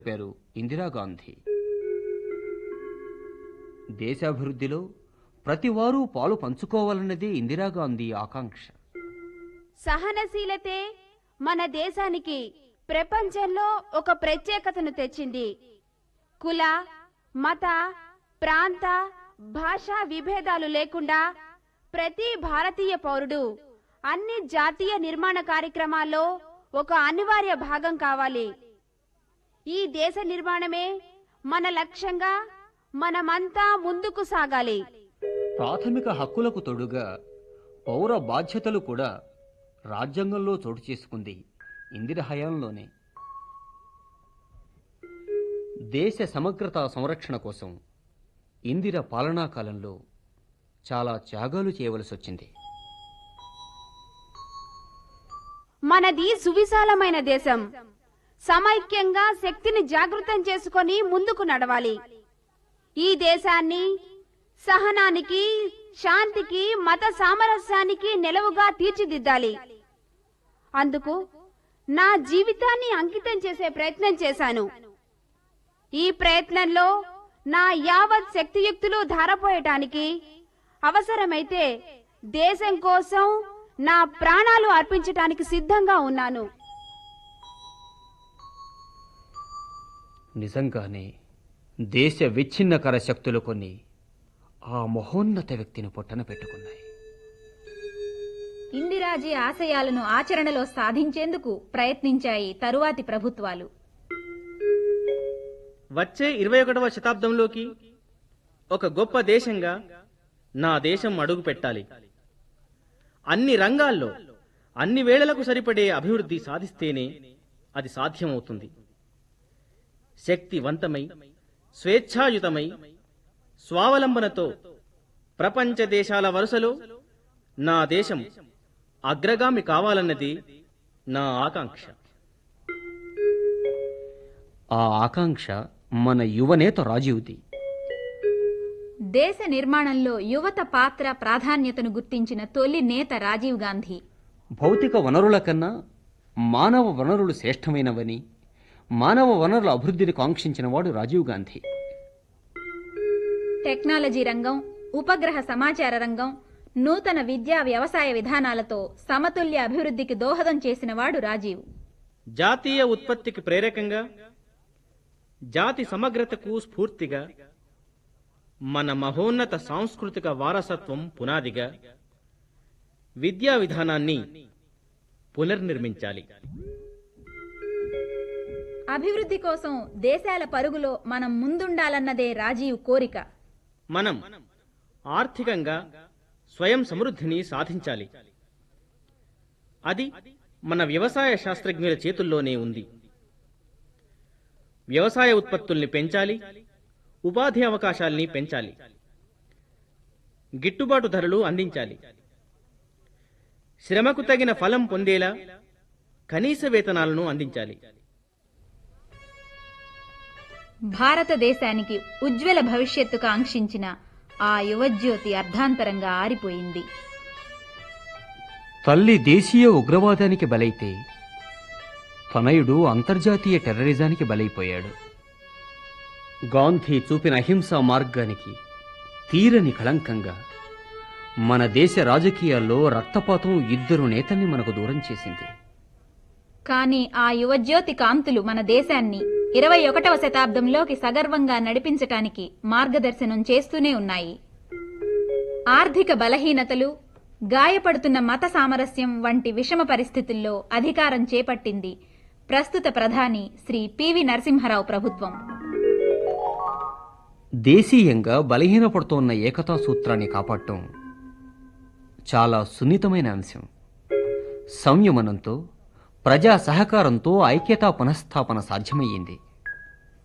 పేరు ఇందిరాగాంధీ దేశాభివృద్ధిలో ప్రతివారూ పాలు పంచుకోవాలన్నదే ఇందిరాగాంధీ ఆకాంక్ష సహనశీలతే మన దేశానికి ప్రపంచంలో ఒక ప్రత్యేకతను తెచ్చింది కుల మత ప్రాంత భాషా విభేదాలు లేకుండా ప్రతి భారతీయ పౌరుడు అన్ని జాతీయ నిర్మాణ కార్యక్రమాల్లో ఒక అనివార్య భాగం కావాలి ఈ దేశ నిర్మాణమే మన లక్ష్యంగా మనమంతా ముందుకు సాగాలి ప్రాథమిక హక్కులకు తొడుగా పౌర బాధ్యతలు కూడా రాజ్యాంగంలో చోటు చేసుకుంది ఇందిర హయాంలోనే దేశ సమగ్రత సంరక్షణ కోసం ఇందిర పాలనా కాలంలో చాలా త్యాగాలు చేయవలసి వచ్చింది మనది సువిశాలమైన దేశం సమైక్యంగా శక్తిని జాగృతం చేసుకొని ముందుకు నడవాలి ఈ దేశాన్ని సహనానికి శాంతికి మత సామరస్యానికి నిలవుగా తీర్చిదిద్దాలి అందుకు నా జీవితాన్ని అంకితం చేసే ప్రయత్నం చేశాను ఈ ప్రయత్నంలో నా యావత్ శక్తియుక్తులు ధారపోయటానికి అవసరమైతే దేశం కోసం నా ప్రాణాలు అర్పించటానికి సిద్ధంగా ఉన్నాను నిజంగానే దేశ విచ్ఛిన్నకర శక్తులు కొన్ని ఆ మహోన్నత వ్యక్తిని పొట్టన పెట్టుకున్నాయి ఇందిరాజీ ఆశయాలను ఆచరణలో సాధించేందుకు ప్రయత్నించాయి తరువాతి ప్రభుత్వాలు వచ్చే ఇరవై ఒకటవ శతాబ్దంలోకి ఒక గొప్ప దేశంగా నా దేశం అడుగు పెట్టాలి అన్ని రంగాల్లో అన్ని వేళలకు సరిపడే అభివృద్ధి సాధిస్తేనే అది సాధ్యమవుతుంది శక్తివంతమై స్వేచ్ఛాయుతమై స్వావలంబనతో ప్రపంచ దేశాల వరుసలో నా దేశం అగ్రగామి కావాలన్నది నా ఆకాంక్ష ఆ ఆకాంక్ష మన యువనేత రాజీవ్ది దేశ నిర్మాణంలో యువత పాత్ర ప్రాధాన్యతను గుర్తించిన తొలి నేత రాజీవ్ గాంధీ భౌతిక వనరుల కన్నా మానవ వనరులు శ్రేష్టమైనవని మానవ వనరుల అభివృద్ధిని కాంక్షించినవాడు రాజీవ్ గాంధీ టెక్నాలజీ రంగం ఉపగ్రహ సమాచార రంగం నూతన విద్యా వ్యవసాయ విధానాలతో సమతుల్య అభివృద్ధికి దోహదం చేసినవాడు రాజీవ్ జాతీయ ఉత్పత్తికి ప్రేరకంగా జాతి సమగ్రతకు స్ఫూర్తిగా మన మహోన్నత సాంస్కృతిక వారసత్వం పునాదిగా విద్యా విధానాన్ని పునర్నిర్మించాలి అభివృద్ధి కోసం దేశాల పరుగులో మనం ముందుండాలన్నదే రాజీవ్ కోరిక మనం ఆర్థికంగా స్వయం సమృద్ధిని సాధించాలి అది మన వ్యవసాయ శాస్త్రజ్ఞుల చేతుల్లోనే ఉంది వ్యవసాయ ఉత్పత్తుల్ని పెంచాలి ఉపాధి అవకాశాల్ని పెంచాలి గిట్టుబాటు ధరలు అందించాలి శ్రమకు తగిన ఫలం పొందేలా కనీస వేతనాలను అందించాలి భారతదేశానికి ఉజ్వల భవిష్యత్తు కాంక్షించిన ఆ యువజ్యోతి అర్ధాంతరంగా ఆరిపోయింది తల్లి దేశీయ ఉగ్రవాదానికి బలైతే తనయుడు అంతర్జాతీయ టెర్రరిజానికి బలైపోయాడు గాంధీ చూపిన అహింసా మార్గానికి తీరని కళంకంగా మన దేశ రాజకీయాల్లో రక్తపాతం ఇద్దరు నేతల్ని మనకు దూరం చేసింది కానీ ఆ యువజ్యోతి కాంతులు మన దేశాన్ని ఇరవై ఒకటవ శతాబ్దంలోకి సగర్వంగా నడిపించటానికి మార్గదర్శనం చేస్తూనే ఉన్నాయి ఆర్థిక బలహీనతలు గాయపడుతున్న మత సామరస్యం వంటి విషమ పరిస్థితుల్లో అధికారం చేపట్టింది ప్రస్తుత ప్రధాని శ్రీ పివి నరసింహారావు ప్రభుత్వం దేశీయంగా బలహీనపడుతోన్న ఏకతా సూత్రాన్ని కాపాడటం చాలా సున్నితమైన అంశం సంయమనంతో ప్రజా సహకారంతో ఐక్యతా పునఃస్థాపన సాధ్యమయ్యింది